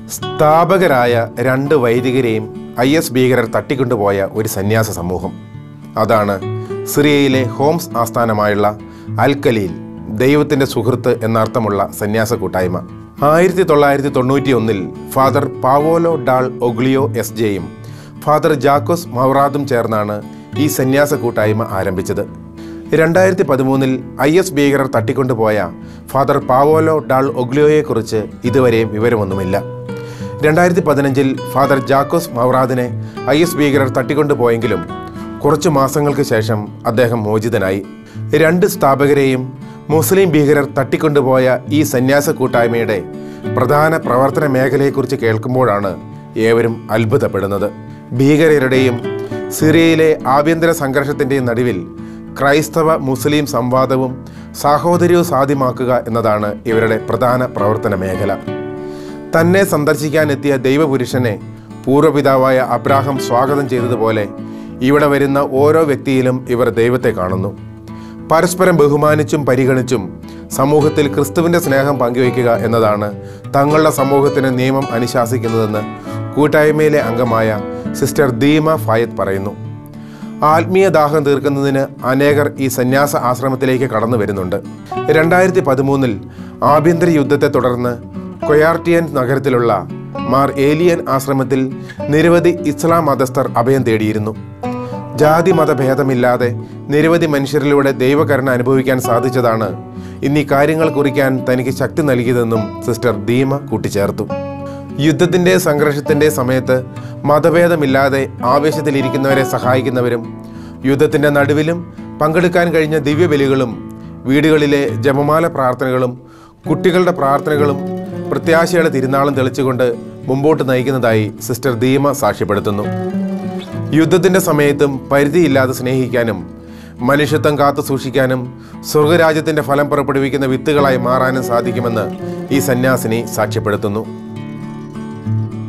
സ്ഥാപകരായ രണ്ട് വൈദികരെയും I S ഭീകരർ തട്ടിക്കൊണ്ടുപോയ ഒരു സന്യാസ സമൂഹം അതാണ് സിറിയയിലെ ഹോംസ് ആസ്ഥാനമായുള്ള അൽക്കലിയിൽ ദൈവത്തിൻ്റെ സുഹൃത്ത് എന്നർത്ഥമുള്ള സന്യാസ കൂട്ടായ്മ ആയിരത്തി തൊള്ളായിരത്തി തൊണ്ണൂറ്റി ഒന്നിൽ father Paolo Dall Oglio S ജെയും ഫാദർ ജാക്കോസ് മൗറാദും ചേർന്നാണ് ഈ സന്യാസ കൂട്ടായ്മ ആരംഭിച്ചത് രണ്ടായിരത്തി പതിമൂന്നിൽ ഐ എസ് ഭീകരർ തട്ടിക്കൊണ്ടുപോയ ഫാദർ പാവോലോ ഡാൾ ഒഗ്ലിയോയെക്കുറിച്ച് ഇതുവരെയും വിവരമൊന്നുമില്ല രണ്ടായിരത്തി പതിനഞ്ചിൽ ഫാദർ ജാക്കോസ് മൗറാദിനെ ഐ എസ് ഭീകരർ തട്ടിക്കൊണ്ടുപോയെങ്കിലും കുറച്ചു മാസങ്ങൾക്ക് ശേഷം അദ്ദേഹം മോചിതനായി രണ്ട് സ്ഥാപകരെയും മുസ്ലിം ഭീകരർ തട്ടിക്കൊണ്ടുപോയ ഈ സന്യാസ കൂട്ടായ്മയുടെ പ്രധാന പ്രവർത്തന മേഖലയെക്കുറിച്ച് കേൾക്കുമ്പോഴാണ് ഏവരും അത്ഭുതപ്പെടുന്നത് ഭീകരരുടെയും സിറിയയിലെ ആഭ്യന്തര സംഘർഷത്തിൻ്റെയും നടുവിൽ ക്രൈസ്തവ മുസ്ലിം സംവാദവും സാഹോദര്യവും സാധ്യമാക്കുക എന്നതാണ് ഇവരുടെ പ്രധാന പ്രവർത്തന മേഖല തന്നെ സന്ദർശിക്കാനെത്തിയ ദൈവപുരുഷനെ പൂർവ്വപിതാവായ അബ്രാഹം സ്വാഗതം ചെയ്തതുപോലെ ഇവിടെ വരുന്ന ഓരോ വ്യക്തിയിലും ഇവർ ദൈവത്തെ കാണുന്നു പരസ്പരം ബഹുമാനിച്ചും പരിഗണിച്ചും സമൂഹത്തിൽ ക്രിസ്തുവിൻ്റെ സ്നേഹം പങ്കുവയ്ക്കുക എന്നതാണ് തങ്ങളുടെ സമൂഹത്തിന് നിയമം അനുശാസിക്കുന്നതെന്ന് കൂട്ടായ്മയിലെ അംഗമായ സിസ്റ്റർ ദീമ ഫായത്ത് പറയുന്നു ആത്മീയ ദാഹം തീർക്കുന്നതിന് അനേകർ ഈ സന്യാസ ആശ്രമത്തിലേക്ക് കടന്നു വരുന്നുണ്ട് രണ്ടായിരത്തി പതിമൂന്നിൽ ആഭ്യന്തര യുദ്ധത്തെ തുടർന്ന് കൊയാർട്ടിയൻ നഗരത്തിലുള്ള മാർ ഏലിയൻ ആശ്രമത്തിൽ നിരവധി ഇസ്ലാം മതസ്ഥർ അഭയം തേടിയിരുന്നു ജാതി മതഭേദമില്ലാതെ നിരവധി മനുഷ്യരിലൂടെ ദൈവകരുണ അനുഭവിക്കാൻ സാധിച്ചതാണ് ഇന്നീ കാര്യങ്ങൾ കുറിക്കാൻ തനിക്ക് ശക്തി നൽകിയതെന്നും സിസ്റ്റർ ദീമ കൂട്ടിച്ചേർത്തു യുദ്ധത്തിൻ്റെ സംഘർഷത്തിൻ്റെ സമയത്ത് മതഭേദമില്ലാതെ ആവേശത്തിലിരിക്കുന്നവരെ സഹായിക്കുന്നവരും യുദ്ധത്തിൻ്റെ നടുവിലും പങ്കെടുക്കാൻ കഴിഞ്ഞ ദിവ്യബലികളും വീടുകളിലെ ജപമാല പ്രാർത്ഥനകളും കുട്ടികളുടെ പ്രാർത്ഥനകളും പ്രത്യാശയുടെ തിരുനാളും തെളിച്ചുകൊണ്ട് മുമ്പോട്ട് നയിക്കുന്നതായി സിസ്റ്റർ ദീമ സാക്ഷ്യപ്പെടുത്തുന്നു യുദ്ധത്തിൻ്റെ സമയത്തും പരിധിയില്ലാതെ സ്നേഹിക്കാനും മനുഷ്യത്വം കാത്തു സൂക്ഷിക്കാനും സ്വർഗരാജ്യത്തിൻ്റെ ഫലം പുറപ്പെടുവിക്കുന്ന വിത്തുകളായി മാറാനും സാധിക്കുമെന്ന് ഈ സന്യാസിനി സാക്ഷ്യപ്പെടുത്തുന്നു